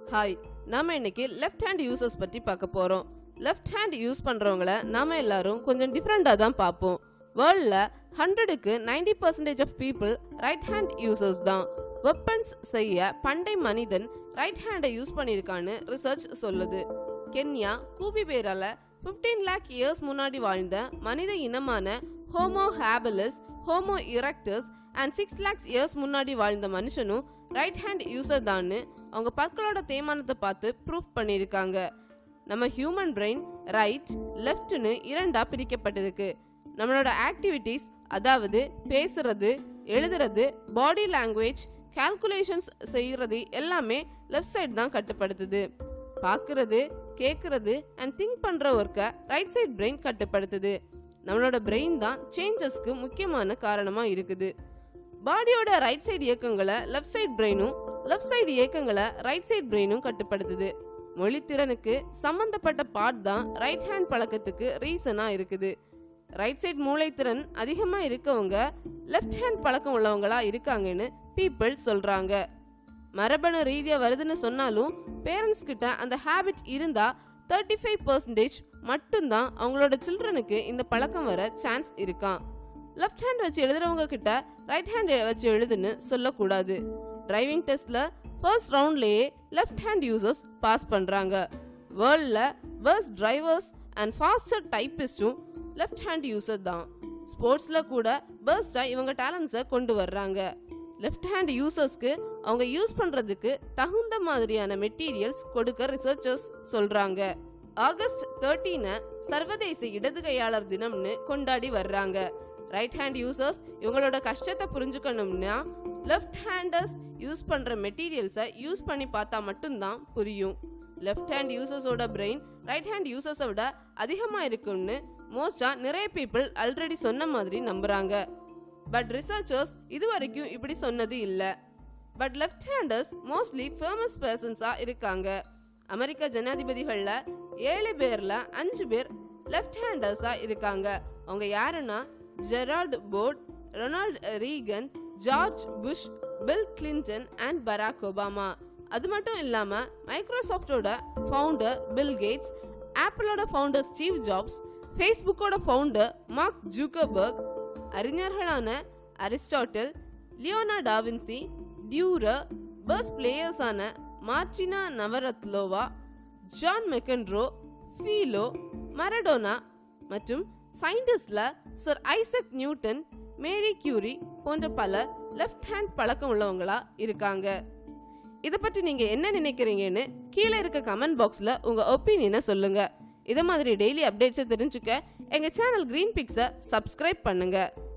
hi நாம இன்னைக்கு left hand users பற்றி பார்க்க போறோம் லெஃப்ட் ஹேண்ட் யூஸ் பண்றவங்கள நாம எல்லாரும் கொஞ்சம் டிஃப்ரெண்டாக தான் பார்ப்போம் வேர்ல்டில் ஹண்ட்ரடுக்கு ninety percentage of people right hand users தான் வெப்பன்ஸ் செய்ய பண்டை மனிதன் ரைட் ஹேண்டை யூஸ் பண்ணியிருக்கான்னு ரிசர்ச் சொல்லுது கென்யா கூபி பேரால 15 லேக் இயர்ஸ் முன்னாடி வாழ்ந்த மனித இனமான Homo habilis Homo erectus and six lakhs years முன்னாடி வாழ்ந்த மனுஷனும் ரைட் ஹேண்ட் யூசர் தான்னு அவங்க பற்களோட தேய்மானத்தை பார்த்து ப்ரூஃப் பண்ணியிருக்காங்க நம்ம ஹியூமன் பிரெயின் ரைட் லெஃப்ட்னு இரண்டா பிரிக்கப்பட்டிருக்கு நம்மளோட ஆக்டிவிட்டீஸ் அதாவது பேசுறது எழுதுறது பாடி லாங்குவேஜ் கால்குலேஷன்ஸ் செய்யறது எல்லாமே லெஃப்ட் சைடு தான் கட்டுப்படுத்துது பார்க்கறது கேட்கறது அண்ட் திங்க் பண்ற ஒர்க்கை ரைட் சைடு பிரெயின் கட்டுப்படுத்துது நம்மளோட பிரெயின் தான் சேஞ்சஸ்க்கு முக்கியமான காரணமா இருக்குது பாடியோட ரைட் சைடு இயக்கங்களை லெஃப்ட் சைடு பிரெயினும் லெஃப்ட் சைடு இயக்கங்களை ரைட் சைடு பிரெயினும் கட்டுப்படுத்துது மொழித்திறனுக்கு சம்பந்தப்பட்ட பார்ட் தான் ரைட் ஹேண்ட் பழக்கத்துக்கு ரீசனா இருக்குது ரைட் சைடு மூளைத்திறன் அதிகமா இருக்கவங்க லெஃப்ட் ஹேண்ட் பழக்கம் உள்ளவங்களா இருக்காங்கன்னு பீப்புள் சொல்றாங்க மரபணு ரீதியா வருதுன்னு சொன்னாலும் பேரண்ட்ஸ் கிட்ட அந்த ஹேபிட் இருந்தா தேர்ட்டி ஃபைவ் பர்சன்டேஜ் மட்டும்தான் அவங்களோட சில்ட்ரனுக்கு இந்த பழக்கம் வர சான்ஸ் இருக்கான் லெஃப்ட் ஹேண்ட் வச்சு எழுதுறவங்க கிட்ட ரைட் ஹேண்ட் வச்சு எழுதுன்னு சொல்லக்கூடாது டிரைவிங் டெஸ்ட்ல ஃபர்ஸ்ட் ரவுண்ட்லயே லெஃப்ட் ஹேண்ட் யூசர்ஸ் பாஸ் பண்றாங்க வேர்ல்ட்ல பஸ் டிரைவர்ஸ் அண்ட் ஃபாஸ்டர் டைப்பிஸ்டும் லெஃப்ட் ஹேண்ட் யூசர் தான் ஸ்போர்ட்ஸ்ல கூட பர்ஸ்டா இவங்க டேலண்ட்ஸை கொண்டு வர்றாங்க லெஃப்ட் ஹேண்ட் யூசர்ஸ்க்கு அவங்க யூஸ் பண்றதுக்கு தகுந்த மாதிரியான மெட்டீரியல்ஸ் கொடுக்க ரிசர்ச்சர்ஸ் சொல்றாங்க ஆகஸ்ட் தேர்ட்டீன சர்வதேச இடது கையாளர் தினம்னு கொண்டாடி வர்றாங்க ரைட் ஹேண்ட் யூசர்ஸ் இவங்களோட கஷ்டத்தை புரிஞ்சுக்கணும்னா லெஃப்ட் ஹேண்டர்ஸ் யூஸ் பண்ற மெட்டீரியல்ஸை யூஸ் பண்ணி பார்த்தா மட்டும்தான் புரியும் லெஃப்ட் ஹேண்ட் யூசர்ஸோட பிரெயின் ரைட் ஹேண்ட் யூசர்ஸை விட அதிகமா இருக்கும்னு மோஸ்டா நிறைய பீப்புள் ஆல்ரெடி சொன்ன மாதிரி நம்புறாங்க பட் ரிசர்ச்சர்ஸ் இது வரைக்கும் இப்படி சொன்னது இல்ல but left handers mostly famous பர்சன்ஸா இருக்காங்க அமெரிக்க ஜனாதிபதிகள்ல ஏழு பேர்ல அஞ்சு பேர் லெஃப்ட் ஹேண்டர்ஸா இருக்காங்க அவங்க யாருன்னா Gerald Ford Ronald Reagan George Bush Bill Clinton and Barack Obama அது மட்டும் இல்லாம மைக்ரோசாஃப்டோட ஃபவுண்டர் பில் கேட்ஸ் ஆப்பிளோட ஃபவுண்டர் ஸ்டீவ் ஜாப்ஸ் ஃபேஸ்புக்கோட ஃபவுண்டர் மார்க் ஜூக்கர்பர்க் அறிஞர்களான அரிஸ்டாட்டில் லியோனா டாவின்சி டியூரர் பஸ் பிளேயர்ஸான மார்டினா நவரத்லோவா ஜான் மெக்கன்ட்ரோ ஃபீலோ மரடோனா மற்றும் சயின்டிஸ்ட்ல sir Isaac Newton Marie Curie போன்ற பல லெஃப்ட் ஹேண்ட் பழக்கம் உள்ளவங்களா இருக்காங்க இதை பற்றி நீங்க என்ன நினைக்கிறீங்கன்னு கீழே இருக்க கமெண்ட் பாக்ஸ்ல உங்க ஒப்பீனியனை சொல்லுங்க இதை மாதிரி டெய்லி அப்டேட்ஸை தெரிஞ்சுக்க எங்க சேனல் கிரீன் பிக்ஸை சப்ஸ்கிரைப் பண்ணுங்க